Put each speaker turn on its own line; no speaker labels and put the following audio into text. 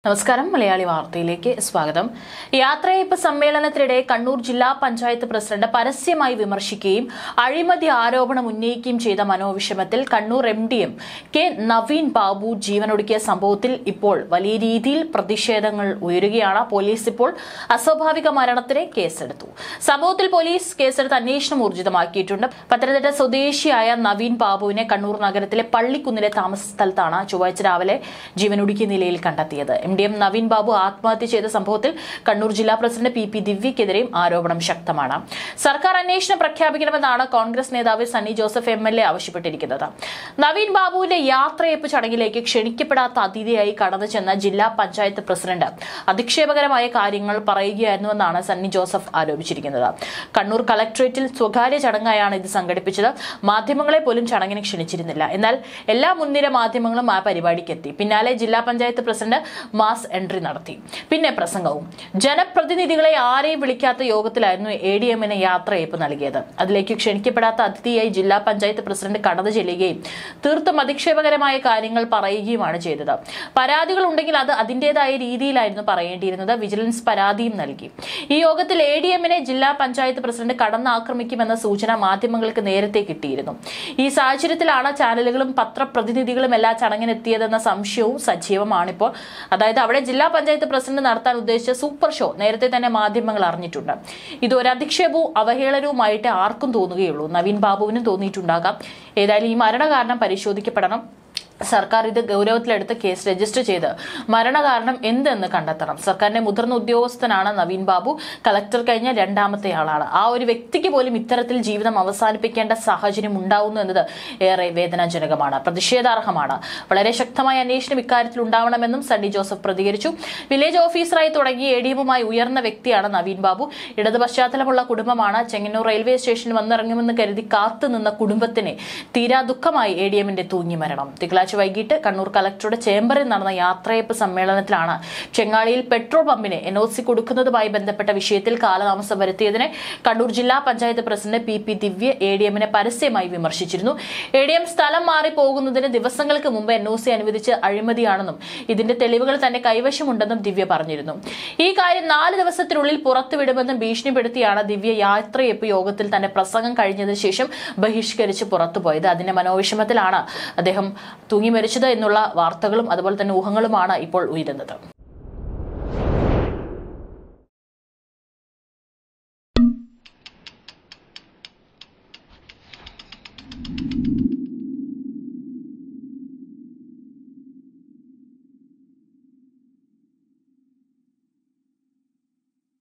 നമസ്കാരം മലയാളി വാർത്തയിലേക്ക് സ്വാഗതം യാത്രയയപ്പ് സമ്മേളനത്തിനിടെ കണ്ണൂർ ജില്ലാ പഞ്ചായത്ത് പ്രസിഡന്റ് പരസ്യമായി വിമർശിക്കുകയും അഴിമതി ആരോപണം ഉന്നയിക്കുകയും ചെയ്ത മനോവിഷമത്തിൽ Kannur M D M K Naveen Babu ജീവനൊടുക്കിയ സംഭവത്തിൽ ഇപ്പോൾ വലിയ രീതിയിൽ പ്രതിഷേധങ്ങൾ ഉയരുകയാണ് പോലീസ് ഇപ്പോൾ അസ്വാഭാവിക മരണത്തിന് കേസെടുത്തു സംഭവത്തിൽ പോലീസ് കേസെടുത്ത് അന്വേഷണം ഊർജിതമാക്കിയിട്ടുണ്ട് പത്തനംതിട്ട സ്വദേശിയായ നവീൻ ബാബുവിനെ കണ്ണൂർ നഗരത്തിലെ പള്ളിക്കുന്നിലെ താമസ സ്ഥലത്താണ് ചൊവ്വാഴ്ച രാവിലെ ജീവനൊടുക്കിയ നിലയിൽ കണ്ടെത്തിയത് M D M Naveen Babu ആത്മഹത്യ ചെയ്ത സംഭവത്തിൽ കണ്ണൂർ ജില്ലാ പ്രസിഡന്റ് പി പി ദിവ്യക്കെതിരെയും ആരോപണം ശക്തമാണ് സർക്കാർ അന്വേഷണം പ്രഖ്യാപിക്കണമെന്നാണ് കോൺഗ്രസ് നേതാവ് Sunny Joseph M L A ആവശ്യപ്പെട്ടിരിക്കുന്നത് നവീൻ ബാബുവിന്റെ യാത്രയപ്പ് ചടങ്ങിലേക്ക് ക്ഷണിക്കപ്പെടാത്ത അതിഥിയായി കടന്നു ചെന്ന ജില്ലാ പഞ്ചായത്ത് പ്രസിഡന്റ് അധിക്ഷേപകരമായ കാര്യങ്ങൾ പറയുകയായിരുന്നുവെന്നാണ് സണ്ണി ജോസഫ് ആരോപിച്ചിരിക്കുന്നത് കണ്ണൂർ കളക്ടറേറ്റിൽ സ്വകാര്യ ചടങ്ങായാണ് ഇത് സംഘടിപ്പിച്ചത് മാധ്യമങ്ങളെ പോലും ചടങ്ങിന് ക്ഷണിച്ചിരുന്നില്ല എന്നാൽ എല്ലാ മുൻനിര മാധ്യമങ്ങളും ആ പരിപാടിക്കെത്തി പിന്നാലെ ജില്ലാ പഞ്ചായത്ത് പ്രസിഡന്റ് മാസ് എൻട്രി നടത്തി പിന്നെ പ്രസംഗവും ജനപ്രതിനിധികളെ ആരെയും വിളിക്കാത്ത യോഗത്തിലായിരുന്നു എ ഡി എമ്മിന് യാത്രയയപ്പ് നൽകിയത് അതിലേക്ക് ക്ഷണിക്കപ്പെടാത്ത അതിഥിയായി ജില്ലാ പഞ്ചായത്ത് പ്രസിഡന്റ് കടന്നു ചെല്ലുകയും തീർത്തും അധിക്ഷേപകരമായ കാര്യങ്ങൾ പറയുകയുമാണ് ചെയ്തത് പരാതികൾ ഉണ്ടെങ്കിൽ അത് അതിന്റേതായ രീതിയിലായിരുന്നു പറയേണ്ടിയിരുന്നത് വിജിലൻസ് പരാതിയും നൽകി ഈ യോഗത്തിൽ എ ഡി എമ്മിനെ ജില്ലാ പഞ്ചായത്ത് പ്രസിഡന്റ് കടന്നാക്രമിക്കുമെന്ന സൂചന മാധ്യമങ്ങൾക്ക് നേരത്തെ കിട്ടിയിരുന്നു ഈ സാഹചര്യത്തിലാണ് ചാനലുകളും പത്രപ്രതിനിധികളും എല്ലാ ചടങ്ങിനെത്തിയതെന്ന സംശയവും സജീവമാണിപ്പോൾ അതായത് അവിടെ ജില്ലാ പഞ്ചായത്ത് പ്രസിഡന്റ് നടത്താൻ ഉദ്ദേശിച്ച സൂപ്പർ ഷോ നേരത്തെ തന്നെ മാധ്യമങ്ങൾ അറിഞ്ഞിട്ടുണ്ട് ഇത് ഒരു അധിക്ഷേപവും അവഹേളനവുമായിട്ട് ആർക്കും തോന്നുകയുള്ളൂ നവീൻ ബാബുവിനും തോന്നിയിട്ടുണ്ടാകാം ഏതായാലും ഈ മരണകാരണം പരിശോധിക്കപ്പെടണം സർക്കാർ ഇത് ഗൗരവത്തിലെടുത്ത് കേസ് രജിസ്റ്റർ ചെയ്ത് മരണകാരണം എന്തെന്ന് കണ്ടെത്തണം സർക്കാരിന്റെ മുതിർന്ന ഉദ്യോഗസ്ഥനാണ് നവീൻ ബാബു കളക്ടർ കഴിഞ്ഞ രണ്ടാമത്തെ ആളാണ് ആ ഒരു വ്യക്തിക്ക് പോലും ഇത്തരത്തിൽ ജീവിതം അവസാനിപ്പിക്കേണ്ട സാഹചര്യം ഉണ്ടാവുന്നു എന്നത് ഏറെ വേദനാജനകമാണ് പ്രതിഷേധാർഹമാണ് വളരെ ശക്തമായ അന്വേഷണം ഇക്കാര്യത്തിൽ ഉണ്ടാവണമെന്നും സണ്ണി ജോസഫ് പ്രതികരിച്ചു വില്ലേജ് ഓഫീസറായി തുടങ്ങി എ ഡി എമ്മുമായി ഉയർന്ന വ്യക്തിയാണ് നവീൻ ബാബു ഇടത് പശ്ചാത്തലമുള്ള കുടുംബമാണ് ചെങ്ങന്നൂർ റെയിൽവേ സ്റ്റേഷനിൽ വന്നിറങ്ങുമെന്ന് കരുതി കാത്തുനിന്ന കുടുംബത്തിന് തീരാ ദുഃഖമായി എ ഡി എമ്മിന്റെ തൂങ്ങി മരണം തിങ്കളാഴ്ച വൈകിട്ട് കണ്ണൂർ കളക്ടറുടെ ചേംബറിൽ നടന്ന യാത്രയപ്പ് സമ്മേളനത്തിലാണ് ചെങ്ങാളിയിൽ പെട്രോൾ പമ്പിന് എൻ ഒ സി കൊടുക്കുന്നതുമായി ബന്ധപ്പെട്ട വിഷയത്തിൽ കാലതാമസം വരുത്തിയതിന് കണ്ണൂർ ജില്ലാ panchayat president P P Divya A D എമ്മിനെ പരസ്യമായി വിമർശിച്ചിരുന്നു എ ഡി എം സ്ഥലം മാറി പോകുന്നതിന് ദിവസങ്ങൾക്ക് മുമ്പ് എൻ ഒ സി അനുവദിച്ച് അഴിമതിയാണെന്നും ഇതിന്റെ തെളിവുകൾ തന്റെ കൈവശമുണ്ടെന്നും ദിവ്യ പറഞ്ഞിരുന്നു ഈ കാര്യം നാല് ദിവസത്തിനുള്ളിൽ പുറത്തുവിടുമെന്നും ഭീഷണിപ്പെടുത്തിയാണ് ദിവ്യ യാത്രയപ്പ് യോഗത്തിൽ തന്റെ പ്രസംഗം കഴിഞ്ഞതിന് ശേഷം ബഹിഷ്കരിച്ച് പുറത്തുപോയത് അതിന്റെ മനോവിഷമത്തിലാണ് അദ്ദേഹം തൂങ്ങി മരിച്ചത് എന്നുള്ള വാർത്തകളും അതുപോലെ തന്നെ ഊഹങ്ങളുമാണ് ഇപ്പോൾ ഉയരുന്നത്